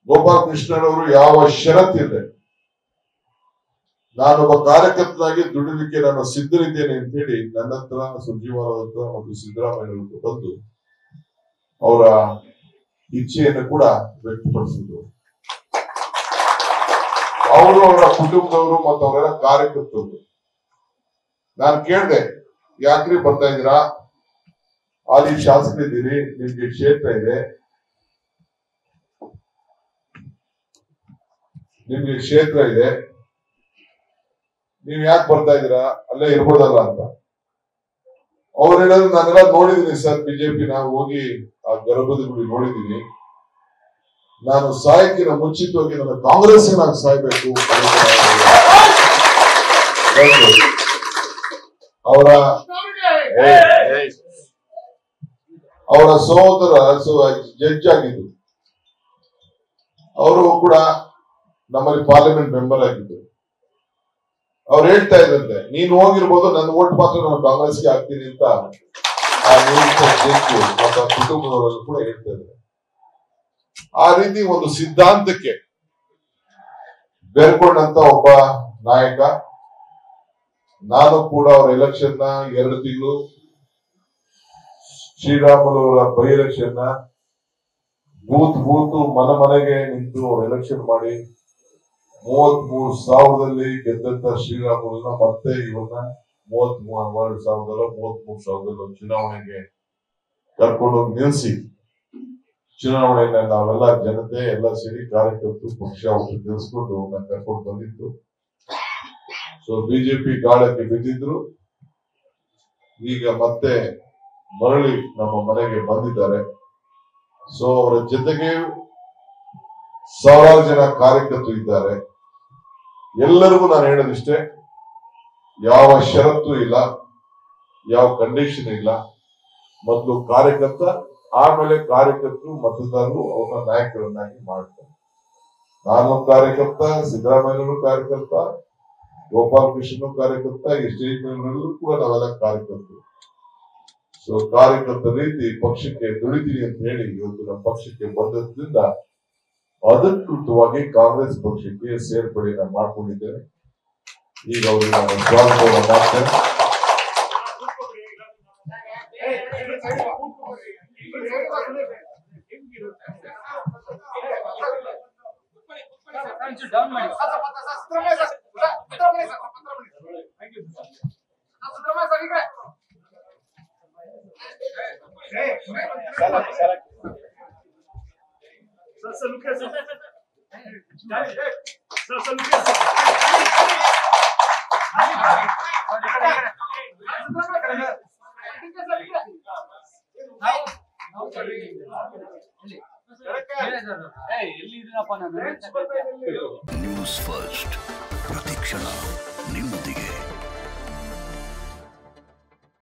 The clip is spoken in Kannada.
ಗೋಪಾಲ್ ಕೃಷ್ಣನವರು ಯಾವ ಷರತ್ತಿದೆ ನಾನೊಬ್ಬ ಕಾರ್ಯಕರ್ತನಾಗಿ ದುಡಿಲಿಕ್ಕೆ ನಾನು ಸಿದ್ಧರಿದ್ದೇನೆ ಅಂತ ಹೇಳಿ ನನ್ನ ಹತ್ರ ಸುರ್ಜಿವಾಲ ಹತ್ರ ಮತ್ತು ಸಿದ್ದರಾಮಯ್ಯ ಹತ್ರ ಬಂದು ಅವರ ಇಚ್ಛೆಯನ್ನು ಕೂಡ ವ್ಯಕ್ತಪಡಿಸಿದ್ರು ಅವರು ಅವರ ಕುಟುಂಬದವರು ಮತ್ತು ಅವರೆಲ್ಲ ಕಾರ್ಯಕರ್ತರು ನಾನು ಕೇಳಿದೆ ಯಾಕ್ರಿ ಬರ್ತಾ ಇದ್ದೀರಾ ಅಲ್ಲಿ ಶಾಸಕರಿದ್ದೀರಿ ನಿಮ್ಗೆ ಕ್ಷೇತ್ರ ಇದೆ ನಿಮ್ಗೆ ಕ್ಷೇತ್ರ ಇದೆ ನೀವ್ ಯಾಕೆ ಬರ್ತಾ ಇದ್ದೀರಾ ಅಲ್ಲೇ ಇರ್ಬೋದಲ್ಲ ಅಂತ ಅವ್ರು ಹೇಳೋದು ನಾನೆಲ್ಲ ನೋಡಿದೀನಿ ಸರ್ ಬಿಜೆಪಿ ನಾವು ಹೋಗಿ ಆ ಗರ್ಭದ ಗುಡಿ ನೋಡಿದೀನಿ ನಾನು ಸಾಯಕ್ಕಿನ ಮುಂಚಿತವಾಗಿ ನನ್ನ ಕಾಂಗ್ರೆಸ್ ನಾನು ಸಾಯ್ಬೇಕು ಒಂದು. ಅವರ ಅವರ ಸಹೋದರ ಜಡ್ಜ್ ಆಗಿದ್ದು ಅವರು ಕೂಡ ನಮ್ಮಲ್ಲಿ ಪಾರ್ಲಿಮೆಂಟ್ ಮೆಂಬರ್ ಆಗಿದ್ದು ಅವ್ರು ಹೇಳ್ತಾ ಇದ್ರಂತೆ ನೀನು ಹೋಗಿರ್ಬೋದು ನನ್ನ ಓಟ್ ಮಾತ್ರ ನಾನು ಕಾಂಗ್ರೆಸ್ಗೆ ಹಾಕ್ತೀನಿ ಅಂತ ಆ ನಿವೃತ್ತ ಜಡ್ಜು ಮತ್ತು ಆ ಕುಟುಂಬದವರೆಲ್ಲ ಕೂಡ ಹೇಳ್ತಾ ಇದ್ದಾರೆ ಆ ರೀತಿ ಒಂದು ಸಿದ್ಧಾಂತಕ್ಕೆ ಬೆರ್ಕೊಂಡಂತ ಒಬ್ಬ ನಾಯಕ ನಾನು ಕೂಡ ಅವ್ರ ಎಲೆಕ್ಷನ್ ನ ಎರಡು ತಿಂಗಳು ಶ್ರೀರಾಮುಲುವರ ಬೈ ಎಲೆಕ್ಷನ್ ನ ಬೂತ್ ಬೂತ್ ಮನೆ ಮನೆಗೆ ನಿಂತು ಎಲೆಕ್ಷನ್ ಮಾಡಿ ಮೂವತ್ ಮೂರು ಸಾವಿರದಲ್ಲಿ ಗೆದ್ದಂತ ಶ್ರೀರಾಮುಲುನ ಮತ್ತೆ ಇವನ್ನ ಮೂವತ್ ಮೂರು ಸಾವಿರದಲ್ಲ ಮೂವತ್ ಮೂರು ಸಾವಿರದಲ್ಲ ಚುನಾವಣೆಗೆ ಕರ್ಕೊಂಡು ಹೋಗಿ ನಿಲ್ಸಿ ಚುನಾವಣೆಯನ್ನ ನಾವೆಲ್ಲ ಜನತೆ ಎಲ್ಲ ಸೇರಿ ಕಾರ್ಯಕರ್ತರು ಪಕ್ಷ ಒಟ್ಟು ನಿಲ್ಸ್ಕೊಂಡು ಅವ್ರನ್ನ ಕರ್ಕೊಂಡು ಬಂದಿತ್ತು ಸೊ ಬಿಜೆಪಿ ಗಾಳಕ್ಕೆ ಬಿದ್ದಿದ್ರು ಈಗ ಮತ್ತೆ ಮರಳಿ ನಮ್ಮ ಮನೆಗೆ ಬಂದಿದ್ದಾರೆ ಸೊ ಅವರ ಜೊತೆಗೆ ಸಾವಿರಾರು ಜನ ಕಾರ್ಯಕರ್ತರು ಇದ್ದಾರೆ ಎಲ್ಲರಿಗೂ ನಾನು ಹೇಳೋದಿಷ್ಟೇ ಯಾವ ಷರತ್ತು ಇಲ್ಲ ಯಾವ ಕಂಡೀಷನ್ ಇಲ್ಲ ಮೊದಲು ಕಾರ್ಯಕರ್ತ ಆಮೇಲೆ ಕಾರ್ಯಕರ್ತರು ಮತದಾರರು ಅವರ ನಾಯಕರನ್ನಾಗಿ ಮಾಡ್ತಾರೆ ನಾನು ಕಾರ್ಯಕರ್ತ ಸಿದ್ದರಾಮಯ್ಯನವರು ಕಾರ್ಯಕರ್ತ ಗೋಪಾಲ್ ಕೃಷ್ಣನು ಕಾರ್ಯಕರ್ತ ಈ ಸ್ಟೇಜ್ ಮೇಲೆಲ್ಲರೂ ಕೂಡ ನಾವೆಲ್ಲ ಕಾರ್ಯಕರ್ತರು ಸೊ ಕಾರ್ಯಕರ್ತ ರೀತಿ ಪಕ್ಷಕ್ಕೆ ದುಡಿತೀನಿ ಅಂತ ಹೇಳಿ ಇವತ್ತು ನಮ್ಮ ಪಕ್ಷಕ್ಕೆ ಬಂದದ್ರಿಂದ ಅಧಿಕೃತವಾಗಿ ಕಾಂಗ್ರೆಸ್ ಪಕ್ಷಕ್ಕೆ ಸೇರ್ಪಡೆಯನ್ನ ಮಾಡ್ಕೊಂಡಿದ್ದೇನೆ ಈಗ ಅವರಿಗೆ ನಾನು ಸ್ವಾಗತವನ್ನು ಮಾಡ್ತೇನೆ ಡೌನ್ ಮಾಡಿ ಎಲ್ಲಿ ಇದೀನಪ್ಪ ನಾನು ನ್ಯೂಸ್ ಫಸ್ಟ್ ಪ್ರತಿಕ್ಷಣ ನಿಮ್ಮೊಂದಿಗೆ